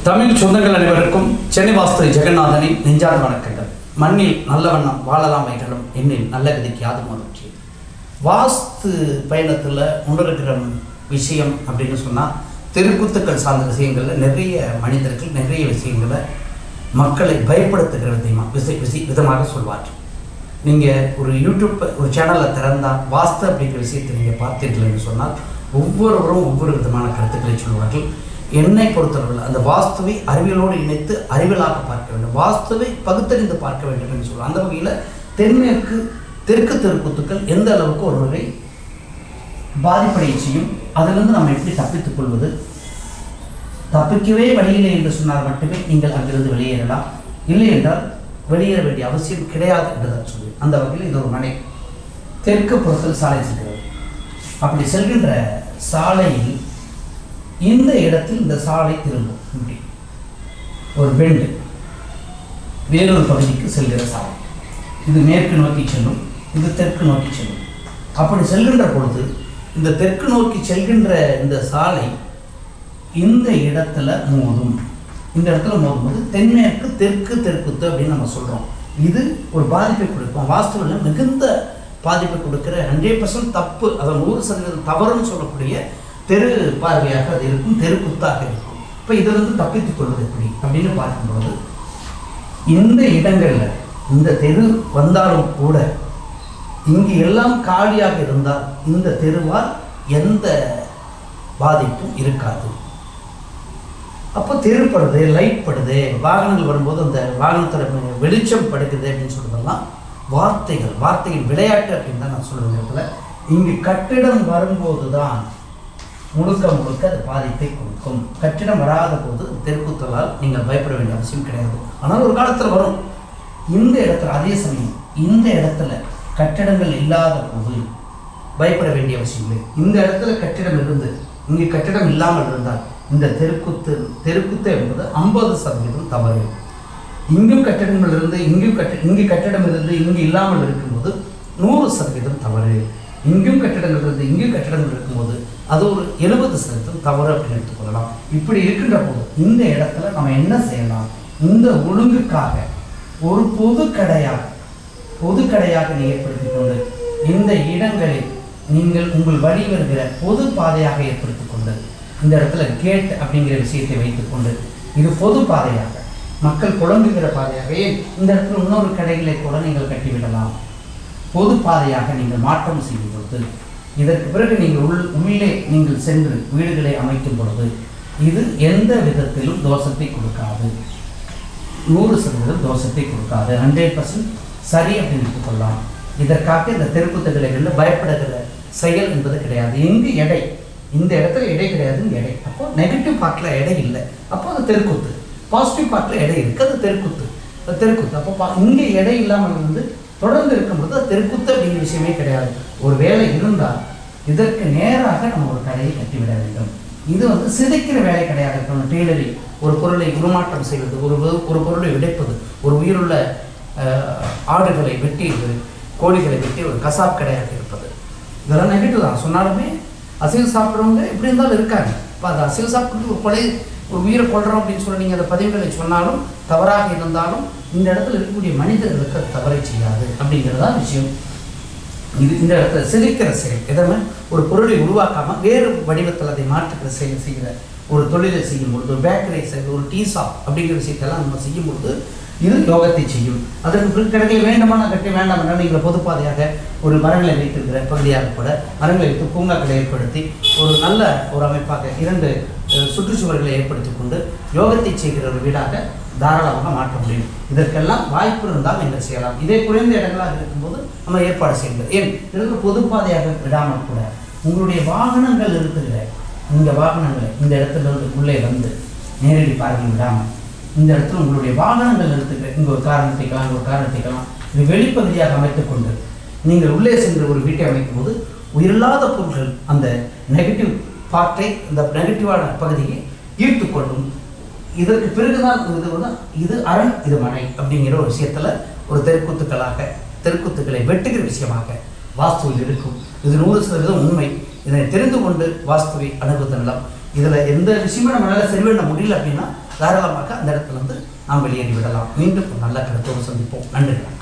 தமிழ் சொந்தங்கள் அனைவருக்கும் சென்னை வாஸ்து ஜெகநாதனின் நெஞ்சார்ந்த வணக்கங்கள் மண்ணில் நல்ல வண்ணம் வாழலாம் வைகளும் எண்ணில் நல்ல கதிக்கு யாதும் மகிழ்ச்சி வாஸ்து பயணத்தில் உணர்கிற விஷயம் அப்படின்னு சொன்னால் தெருக்கூத்துக்கள் சார்ந்த விஷயங்களில் நிறைய மனிதர்கள் நிறைய விஷயங்களை மக்களை பயப்படுத்துகிற விதமா விசை விசி விதமாக சொல்வார்கள் நீங்கள் ஒரு யூடியூப் ஒரு சேனலை திறந்தால் வாஸ்து அப்படிங்கிற விஷயத்தை நீங்கள் பார்த்தீர்கள் என்று சொன்னால் ஒவ்வொருவரும் ஒவ்வொரு விதமான கருத்துக்களை சொல்வார்கள் என்னை பொறுத்தளவில் அந்த வாஸ்துவை அறிவியலோடு இணைத்து அறிவியலாக பார்க்க வேண்டும் வாஸ்துவை பகுத்தறிந்து பார்க்க வேண்டும் என்று சொல்லுவோம் அந்த வகையில் தென்மேற்கு தெற்கு தெருக்கூத்துக்கள் எந்த அளவுக்கு ஒருவரை பாதிப்படைய செய்யும் அதிலிருந்து நம்ம எப்படி தப்பித்துக் கொள்வது தப்பிக்கவே வழியில்லை என்று சொன்னால் மட்டுமே நீங்கள் அங்கிருந்து வெளியேறலாம் இல்லை என்றால் வெளியேற வேண்டிய அவசியம் கிடையாது என்று தான் சொல்லி அந்த வகையில் இது ஒரு மனை தெற்கு புறத்தில் சாலை செல்கிறது அப்படி செல்கின்ற சாலையில் இந்த இடத்தில் இந்த சாலை திரும்பும் இப்படி ஒரு பெண்டு வேறொரு பகுதிக்கு செல்கிற சாலை இது மேற்கு நோக்கி செல்லும் இது தெற்கு நோக்கி செல்லும் அப்படி செல்கின்ற பொழுது இந்த தெற்கு நோக்கி செல்கின்ற இந்த சாலை இந்த இடத்துல மோதும் இந்த இடத்துல மோதும்போது தென்மேற்கு தெற்கு தெற்குத்து அப்படின்னு நம்ம சொல்கிறோம் இது ஒரு பாதிப்பை கொடுக்கும் வாஸ்துவில் மிகுந்த பாதிப்பை கொடுக்கிற ஹண்ட்ரட் பர்சன்ட் தப்பு அதை நூறு சதவீதம் தவறுன்னு சொல்லக்கூடிய தெரு பார்வையாக அது இருக்கும் தெருக்குத்தாக இருக்கும் இப்போ இதிலிருந்து தப்பித்துக் கொள்வது எப்படி அப்படின்னு பார்க்கும்போது இந்த இடங்களில் இந்த தெரு வந்தாலும் கூட இங்கு எல்லாம் காலியாக இருந்தால் இந்த தெருவால் எந்த பாதிப்பும் இருக்காது அப்போ தெருப்படுது லைட் படுது வாகனங்கள் வரும்போது அந்த வாகனத்தில் வெளிச்சம் படுக்குது அப்படின்னு சொல்றதெல்லாம் வார்த்தைகள் வார்த்தையின் விளையாட்டு அப்படின்னு தான் நான் சொல்லுவேன் இடத்துல இங்கு கட்டிடம் வரும்போது தான் முழுக்க முழுக்க அது பாதிப்பை கொடுக்கும் கட்டிடம் வராத போது தெருக்குத்தலால் நீங்கள் பயப்பட வேண்டிய அவசியம் கிடையாது ஆனால் ஒரு காலத்தில் வரும் இந்த இடத்துல அதே சமயம் இந்த இடத்துல கட்டிடங்கள் இல்லாத போது பயப்பட வேண்டிய அவசியம் இல்லை இந்த இடத்துல கட்டிடம் இருந்து இங்கு கட்டிடம் இல்லாமல் இருந்தால் இந்த தெருக்குத்து தெருக்குத்து என்பது ஐம்பது சதவீதம் தவறு இங்கும் கட்டிடங்கள் இருந்து இங்கும் கட்ட இங்கு கட்டிடம் இருந்து இங்கு இல்லாமல் இருக்கும்போது நூறு சதவீதம் தவறு இங்கும் கட்டிடங்கள் இருந்து இங்கும் கட்டிடங்கள் இருக்கும்போது அது ஒரு எழுபது சதவீதம் தவறு அப்படின்னு எடுத்துக்கொள்ளலாம் இப்படி இருக்கின்ற போது இந்த இடத்துல நம்ம என்ன செய்யலாம் இந்த ஒழுங்குக்காக ஒரு பொது கடையாக பொது கடையாக நீ ஏற்படுத்திக் கொண்டு இந்த இடங்களில் நீங்கள் உங்கள் வழி வருகிற பொது பாதையாக ஏற்படுத்திக் கொண்டு இந்த இடத்துல கேட் அப்படிங்கிற விஷயத்தை வைத்துக்கொண்டு இது பொது பாதையாக மக்கள் குழம்புகிற பாதையாக ஏன் இந்த இடத்துல இன்னொரு கடைகளை கூட நீங்கள் கட்டிவிடலாம் பொது பாதையாக நீங்கள் மாற்றம் செய்யும் பொழுது இதற்கு பிறகு நீங்கள் உள் உள்ளே நீங்கள் சென்று வீடுகளை அமைக்கும் பொழுது இது எந்த விதத்திலும் தோஷத்தை கொடுக்காது நூறு சதவீதம் தோஷத்தை கொடுக்காது ஹண்ட்ரட் பர்சன்ட் சரி அப்படின்னு எடுத்துக்கொள்ளலாம் இதற்காக இந்த தெருக்குத்து கடைகளில் பயப்படுகிற செயல் என்பது கிடையாது எங்கு எடை இந்த இடத்துல எடை கிடையாதுன்னு எடை அப்போ நெகட்டிவ் பார்ட்டில் எடை இல்லை அப்போ அது தெருக்குத்து பாசிட்டிவ் பார்ட்டில் எடை இருக்குது அது தெருக்குத்து அது தெருக்குத்து அப்போ பா இங்கே எடை இல்லாமல் இருந்து தொடர்ந்து இருக்கும்போது அது தெருக்குத்து அப்படிங்கிற விஷயமே கிடையாது ஒரு வேலை இருந்தால் இதற்கு நேராக நம்ம ஒரு கடையை கட்டிவிட வேண்டும் இது வந்து சிதைக்கிற வேலை கிடையாது இப்போ டெய்லரிங் ஒரு பொருளை உருமாற்றம் செய்வது ஒரு வு- ஒரு பொருளை உடைப்பது ஒரு உயிருள்ள அஹ், ஆடுகளை வெட்டியது கோழிகளை வெட்டி ஒரு கசாப் கடையாக இருப்பது இதெல்லாம் நெகட்டிவ் தான் சொன்னாலுமே அசைவம் சாப்பிட்றவங்க எப்படி இருந்தாலும் இருக்காங்க இப்போ அது அசைவம் சாப்பிட்டு ஒரு கொலை ஒரு உயிரை கொள்றோம் அப்படின்னு சொல்லி நீங்கள் அந்த பதிவுகளை சொன்னாலும் தவறாக இருந்தாலும் இந்த இடத்துல இருக்கக்கூடிய மனிதர்களுக்கு அது தவறை செய்யாது அப்படிங்கிறது தான் விஷயம் இது இந்த இடத்துல சிதைக்கிற செயல் எதமே ஒரு பொருளை உருவாக்காம வேறு வடிவத்தில் அதை மாற்றுகிற செயல் செய்கிற ஒரு தொழிலை செய்யும் பொழுது ஒரு பேக்கரி செய்வது ஒரு டீ ஷாப் அப்படிங்கிற விஷயத்தெல்லாம் நம்ம செய்யும் பொழுது இது யோகத்தை செய்யும் அதற்கு பிறகு கிடைக்கல வேண்டுமான கட்டி வேண்டாம் என்றால் நீங்கள் பொதுப்பாதையாக ஒரு மரங்களை வைத்திருக்கிற பகுதியாக கூட மரங்களை வைத்து பூங்காக்களை ஏற்படுத்தி ஒரு நல்ல ஒரு அமைப்பாக இரண்டு அஹ், சுற்றுச்சுவர்களை ஏற்படுத்தி கொண்டு யோகத்தை செய்கிற ஒரு வீடாக தாராளமாக மாற்ற முடியும் இதற்கெல்லாம் வாய்ப்பு இருந்தால் நீங்கள் செய்யலாம் இதே குறைந்த இடங்களாக இருக்கும்போது நம்ம ஏற்பாடு செய்யுங்கள் ஏன் இதற்கு பொதுப்பாதையாக விடாமல் கூட உங்களுடைய வாகனங்கள் இருக்குகிற இந்த வாகனங்களை இந்த இடத்துல இருந்து உள்ளே வந்து நேரடி பார்வை விடாமல் இந்த இடத்துல உங்களுடைய வாகனங்கள் நிறுத்துகிற இங்கே ஒரு கார் நிறுத்திக்கலாம் இங்கே ஒரு கார் நிறுத்திக்கலாம் இது வெளிப்பகுதியாக அமைத்துக் கொண்டு நீங்கள் உள்ளே சென்று ஒரு வீட்டை அமைக்கும் போது உயிரில்லாத பொருட்கள் அந்த நெகட்டிவ் பார்ட்டை இந்த நெகட்டிவான பகுதியை ஈர்த்து கொள்ளும் இதற்கு பிறகுதான் இது வந்து இது அரண் இது மனை அப்படிங்கிற ஒரு விஷயத்துல ஒரு தெருக்கூத்துக்களாக தெருக்கூத்துக்களை வெட்டுகிற விஷயமாக வாஸ்துவில் இருக்கும் இது நூறு சதவீதம் உண்மை இதனை தெரிந்து கொண்டு வாஸ்துவை அணுகுவது நலம் இதில் எந்த விஷயமும் நம்மளால் சரி பண்ண முடியல அப்படின்னா தாராளமாக அந்த இடத்துல இருந்து நாம் வெளியேறி விடலாம் மீண்டும் ஒரு நல்ல கருத்தோடு சந்திப்போம் நன்றி